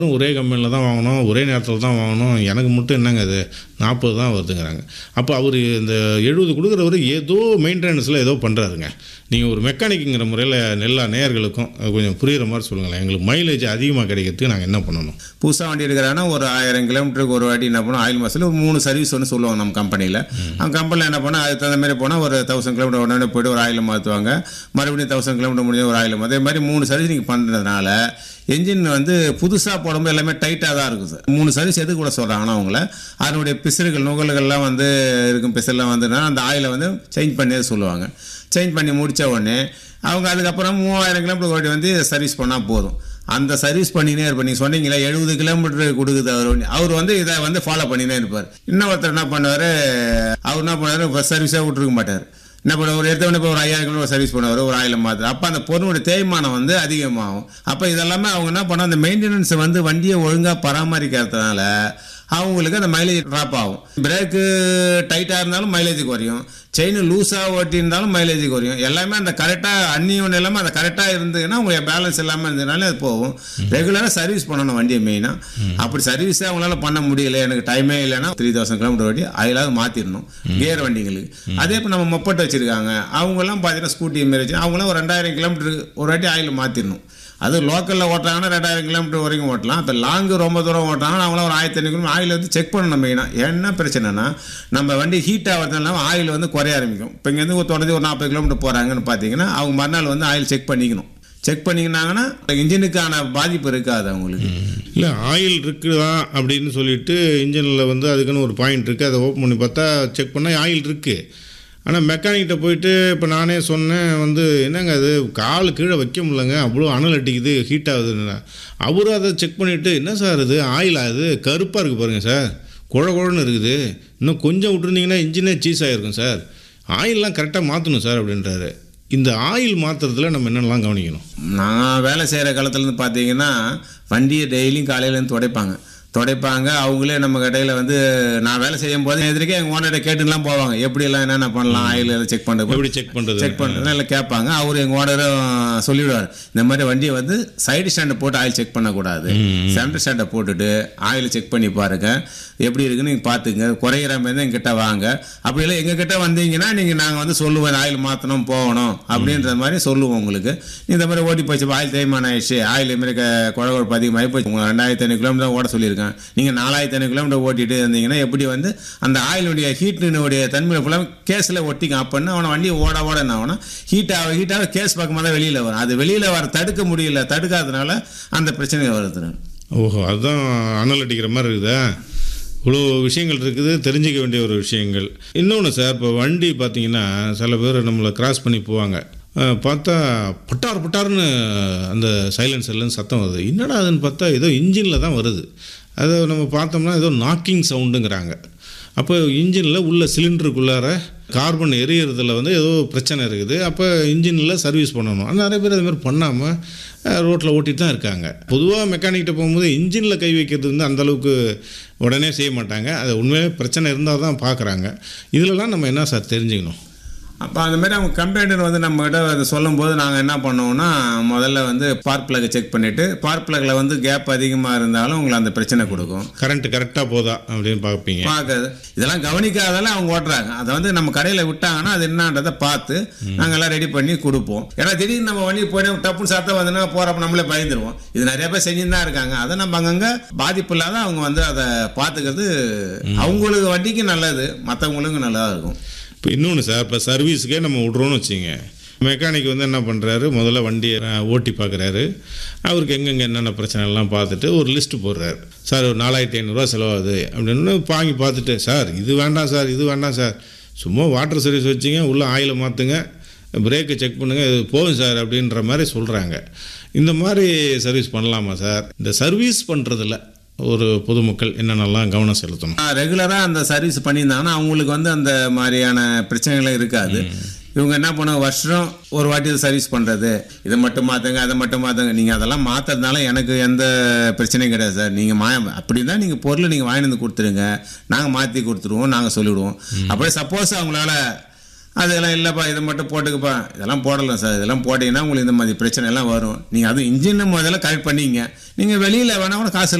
ஒரே கம்பெனியில் தான் வாங்கணும் ஒரே நேரத்தில் தான் வாங்கணும் எனக்கு மட்டும் என்னங்க அது நாற்பது தான் வருதுங்கிறாங்க அப்போ அவர் இந்த எழுபது கொடுக்குறவர் ஏதோ மெயின்டெனன்ஸில் ஏதோ பண்ணுறாருங்க நீங்கள் ஒரு மெக்கானிக்குங்கிற முறையில் எல்லா நேயர்களுக்கும் அது கொஞ்சம் புரிகிற மாதிரி சொல்லுங்களேன் எங்களுக்கு மைலேஜ் அதிகமாக கிடைக்கிறதுக்கு நாங்கள் என்ன பண்ணணும் புதுசாக வண்டி எடுக்கிறாங்கன்னா ஒரு ஆயிரம் கிலோமீட்டருக்கு ஒரு வாட்டி என்ன பண்ணும் ஆயில் மாதத்தில் ஒரு மூணு சர்வீஸ் ஒன்று சொல்லுவாங்க நம்ம கம்பெனியில் அவங்க கம்பெனியில் என்ன பண்ணால் அதுக்கு தகுந்த மாதிரி போனால் ஒரு தௌசண்ட் கிலோமீட்டர் உடனே போய்ட்டு ஒரு ஆயில் மாற்றுவாங்க மறுபடியும் தௌசண்ட் கிலோமீட்டர் முடிஞ்ச ஒரு ஆயில் அதே மாதிரி மூணு சர்வீஸ் நீங்கள் பண்ணுறதுனால என்ஜின் வந்து புதுசாக போடும்போது எல்லாமே டைட்டாக தான் இருக்கும் சார் மூணு சர்வீஸ் எது கூட சொல்கிறாங்கன்னா அவங்கள அதனுடைய பிசுறுகள் நுகல்கள்லாம் வந்து இருக்கும் பிசுறுலாம் வந்துன்னா அந்த ஆயிலை வந்து சேஞ்ச் பண்ணி சொல்லுவாங்க சேஞ்ச் பண்ணி முடித்த உடனே அவங்க அதுக்கப்புறம் மூவாயிரம் கிலோமீட்டர் ஓட்டி வந்து சர்வீஸ் பண்ணால் போதும் அந்த சர்வீஸ் பண்ணினே இருப்பார் நீங்கள் சொன்னீங்களா எழுபது கிலோமீட்டர் கொடுக்குது அவர் வண்டி அவர் வந்து இதை வந்து ஃபாலோ பண்ணினே இருப்பார் இன்னொருத்தர் என்ன பண்ணுவார் அவர் என்ன பண்ணுவார் ஃபஸ்ட் சர்வீஸாக விட்டுருக்க மாட்டார் என்ன பண்ண ஒரு எடுத்த உடனே போய் ஒரு ஐயாயிரம் கிலோமீட்டர் சர்வீஸ் பண்ணுவார் ஒரு ஆயிரம் மாத்திரம் அப்போ அந்த பொருளுடைய தேய்மானம் வந்து அதிகமாகும் அப்போ இதெல்லாமே அவங்க என்ன பண்ண அந்த மெயின்டெனன்ஸை வந்து வண்டியை ஒழுங்காக பராமரிக்கிறதுனால அவங்களுக்கு அந்த மைலேஜ் ட்ராப் ஆகும் பிரேக்கு டைட்டாக இருந்தாலும் மைலேஜ் குறையும் செயின் லூஸாக ஓட்டியிருந்தாலும் மைலேஜ் குறையும் எல்லாமே அந்த கரெக்டாக அன்னியும் எல்லாமே அந்த கரெக்டாக இருந்ததுன்னா உங்களுக்கு பேலன்ஸ் இல்லாமல் இருந்ததுனால அது போகும் ரெகுலராக சர்வீஸ் பண்ணணும் வண்டியை மெயினாக அப்படி சர்வீஸே அவங்களால பண்ண முடியல எனக்கு டைமே இல்லைன்னா த்ரீ தௌசண்ட் கிலோமீட்டர் ஓட்டி அதிலாவது மாற்றிடணும் கியர் வண்டிங்களுக்கு அதே இப்போ நம்ம மொப்பட்டு வச்சுருக்காங்க அவங்கெல்லாம் பார்த்தீங்கன்னா ஸ்கூட்டி மாரி வச்சு அவங்களாம் ஒரு ரெண்டாயிரம் கிலோமீட்டருக்கு ஒரு வாட்டி ஆயில் மாற்றிடணும் அது லோக்கலில் ஓட்டுறாங்கன்னா ரெண்டாயிரம் கிலோமீட்டர் வரைக்கும் ஓட்டலாம் இப்போ லாங்கு ரொம்ப தூரம் ஓட்டுறாங்கன்னா அவங்களாம் ஒரு ஆயிரத்தி ஐநூறு ஆயில் வந்து செக் பண்ணணும் மெயினாக என்ன பிரச்சனைனா நம்ம வண்டி ஹீட் ஆகிறதுனால ஆயில் வந்து குறைய ஆரம்பிக்கும் இப்போ இங்கேருந்து ஒரு தொடர்ந்து ஒரு நாற்பது கிலோமீட்டர் போகிறாங்கன்னு பார்த்தீங்கன்னா அவங்க மறுநாள் வந்து ஆயில் செக் பண்ணிக்கணும் செக் பண்ணிக்கினாங்கன்னா இன்ஜினுக்கான பாதிப்பு இருக்காது அவங்களுக்கு இல்லை ஆயில் இருக்குதா அப்படின்னு சொல்லிட்டு இன்ஜினில் வந்து அதுக்குன்னு ஒரு பாயிண்ட் இருக்குது அதை ஓப்பன் பண்ணி பார்த்தா செக் பண்ணால் ஆயில் இருக்குது ஆனால் மெக்கானிக்கிட்ட போயிட்டு இப்போ நானே சொன்னேன் வந்து என்னங்க அது கால் கீழே வைக்க முடியலங்க அவ்வளோ அனல் அடிக்குது ஹீட் ஆகுதுன்னு அவரும் அதை செக் பண்ணிவிட்டு என்ன சார் இது ஆயில் ஆகுது கருப்பாக இருக்குது பாருங்கள் சார் குழ குழன்னு இருக்குது இன்னும் கொஞ்சம் விட்டுருந்தீங்கன்னா இன்ஜினே சீஸ் ஆகிருக்கும் சார் ஆயிலெலாம் கரெக்டாக மாற்றணும் சார் அப்படின்றாரு இந்த ஆயில் மாற்றுறதுல நம்ம என்னென்னலாம் கவனிக்கணும் நான் வேலை செய்கிற காலத்துலேருந்து பார்த்தீங்கன்னா வண்டியை டெய்லியும் காலையிலேருந்து துடைப்பாங்க துடைப்பாங்க அவங்களே நம்ம கடையில் வந்து நான் வேலை செய்யும் போது எதிர்க்கே எங்கள் ஓனர்கிட்ட கேட்டுலாம் போவாங்க எப்படியெல்லாம் என்னென்ன பண்ணலாம் ஆயில் செக் பண்ணுறது எப்படி செக் பண்ணுறது செக் பண்ணுறது எல்லாம் கேட்பாங்க அவர் எங்கள் ஓனரும் சொல்லிவிடுவார் இந்த மாதிரி வண்டியை வந்து சைடு ஸ்டாண்டை போட்டு ஆயில் செக் பண்ணக்கூடாது சென்டர் ஸ்டாண்டை போட்டுட்டு ஆயில் செக் பண்ணி பாருங்க எப்படி இருக்குன்னு நீங்கள் பார்த்துங்க குறையிற மாதிரி தான் எங்கிட்ட வாங்க அப்படி இல்லை எங்ககிட்ட வந்தீங்கன்னா நீங்கள் நாங்கள் வந்து சொல்லுவோம் ஆயில் மாற்றணும் போகணும் அப்படின்ற மாதிரி சொல்லுவோம் உங்களுக்கு இந்த மாதிரி ஓட்டி போச்சு ஆயில் தேய்மானம் ஆயிடுச்சு ஆயில் இதுமாரி குழ குழப்பு அதிகமாகி போச்சு உங்களை ரெண்டாயிரத்தி ஐநூறு கிலோமீட்டர் ஓட சொல்லியிருக்கேன் நீங்கள் நாலாயிரத்தி ஐநூறு கிலோமீட்டர் ஓட்டிட்டு இருந்தீங்கன்னா எப்படி வந்து அந்த ஆயிலுடைய ஹீட்டினுடைய தன்மையை ஃபுல்லாக கேஸில் ஒட்டிக்கும் அப்போன்னா அவனை வண்டி ஓட ஓட என்ன ஆகும்னா ஹீட் ஆக ஹீட் ஆக கேஸ் பக்கமாக தான் வெளியில் வரும் அது வெளியில் வர தடுக்க முடியல தடுக்காதனால அந்த பிரச்சனை வருது ஓஹோ அதுதான் அனல் அடிக்கிற மாதிரி இருக்குதா இவ்வளோ விஷயங்கள் இருக்குது தெரிஞ்சிக்க வேண்டிய ஒரு விஷயங்கள் இன்னொன்று சார் இப்போ வண்டி பார்த்தீங்கன்னா சில பேர் நம்மளை கிராஸ் பண்ணி போவாங்க அஹ், பார்த்தா பட்டார் பட்டார்னு அந்த சைலன்சர்லேருந்து சத்தம் வருது என்னடா அதுன்னு பார்த்தா ஏதோ இன்ஜினில் தான் வருது அதை நம்ம பார்த்தோம்னா ஏதோ நாக்கிங் சவுண்டுங்கிறாங்க அப்போ இன்ஜினில் உள்ள சிலிண்டருக்குள்ளார கார்பன் எரியறதுல வந்து ஏதோ பிரச்சனை இருக்குது அப்போ இன்ஜினில் சர்வீஸ் பண்ணணும் ஆனால் நிறைய பேர் அது மாதிரி பண்ணாமல் ரோட்டில் ஓட்டிட்டு தான் இருக்காங்க பொதுவாக மெக்கானிக்கிட்ட போகும்போது இன்ஜினில் கை வைக்கிறது வந்து அந்த அளவுக்கு உடனே செய்ய மாட்டாங்க அது உண்மையிலே பிரச்சனை இருந்தால் தான் பார்க்குறாங்க இதிலலாம் நம்ம என்ன சார் தெரிஞ்சுக்கணும் அப்போ அந்த மாதிரி அவங்க கம்ப்ளைண்டர் வந்து நம்மகிட்ட அதை சொல்லும்போது நாங்கள் என்ன பண்ணுவோம்னா முதல்ல வந்து ஸ்பார்க் பிளக்கை செக் பண்ணிவிட்டு ஸ்பார்க் பிளக்கில் வந்து கேப் அதிகமாக இருந்தாலும் உங்களுக்கு அந்த பிரச்சனை கொடுக்கும் கரண்ட் கரெக்டாக போதா அப்படின்னு பார்ப்பீங்க பார்க்காது இதெல்லாம் கவனிக்காதால அவங்க ஓட்டுறாங்க அதை வந்து நம்ம கடையில் விட்டாங்கன்னா அது என்னன்றதை பார்த்து நாங்கள் எல்லாம் ரெடி பண்ணி கொடுப்போம் ஏன்னா திடீர்னு நம்ம வண்டி போய் டப்புன்னு சத்தம் வந்துன்னா போகிறப்ப நம்மளே பயந்துருவோம் இது நிறைய பேர் செஞ்சுன்னு தான் இருக்காங்க அதை நம்ம அங்கங்கே பாதிப்பு இல்லாத அவங்க வந்து அதை பார்த்துக்கிறது அவங்களுக்கு வண்டிக்கு நல்லது மற்றவங்களுக்கும் நல்லதாக இருக்கும் இப்போ இன்னொன்று சார் இப்போ சர்வீஸுக்கே நம்ம விட்றோன்னு வச்சுங்க மெக்கானிக் வந்து என்ன பண்ணுறாரு முதல்ல வண்டியை அஹ், ஓட்டி பார்க்குறாரு அவருக்கு எங்கெங்கே என்னென்ன பிரச்சனைலாம் பார்த்துட்டு ஒரு லிஸ்ட்டு போடுறாரு சார் ஒரு நாலாயிரத்தி ஐநூறுரூவா செலவாகுது அப்படின்னு வாங்கி பார்த்துட்டு சார் இது வேண்டாம் சார் இது வேண்டாம் சார் சும்மா வாட்டர் சர்வீஸ் வச்சுங்க உள்ளே ஆயிலை மாற்றுங்க பிரேக்கை செக் பண்ணுங்கள் இது போதும் சார் அப்படின்ற மாதிரி சொல்கிறாங்க இந்த மாதிரி சர்வீஸ் பண்ணலாமா சார் இந்த சர்வீஸ் பண்ணுறதுல ஒரு பொதுமக்கள் என்னென்னலாம் கவனம் செலுத்தணும் ரெகுலராக அந்த சர்வீஸ் பண்ணியிருந்தாங்கன்னா அவங்களுக்கு வந்து அந்த மாதிரியான பிரச்சனைகள் இருக்காது இவங்க என்ன பண்ணுவாங்க வருஷம் ஒரு வாட்டி சர்வீஸ் பண்ணுறது இதை மட்டும் மாற்றுங்க அதை மட்டும் மாற்றுங்க நீங்கள் அதெல்லாம் மாற்றுறதுனால எனக்கு எந்த பிரச்சனையும் கிடையாது சார் நீங்கள் மா அப்படி தான் நீங்கள் பொருளை நீங்கள் வாங்கிட்டு வந்து கொடுத்துருங்க நாங்கள் மாற்றி கொடுத்துருவோம் நாங்கள் சொல்லிவிடுவோம் அப்படியே சப்போஸ் அவங்களால அதெல்லாம் இல்லைப்பா இதை மட்டும் போட்டுக்கப்பா இதெல்லாம் போடலாம் சார் இதெல்லாம் போட்டிங்கன்னா உங்களுக்கு இந்த மாதிரி பிரச்சனை எல்லாம் வரும் நீங்கள் அதுவும் இன்ஜின் முதல்ல கரெக்ட் பண்ணிங்க நீங்கள் வெளியில் வேணா கூட காசு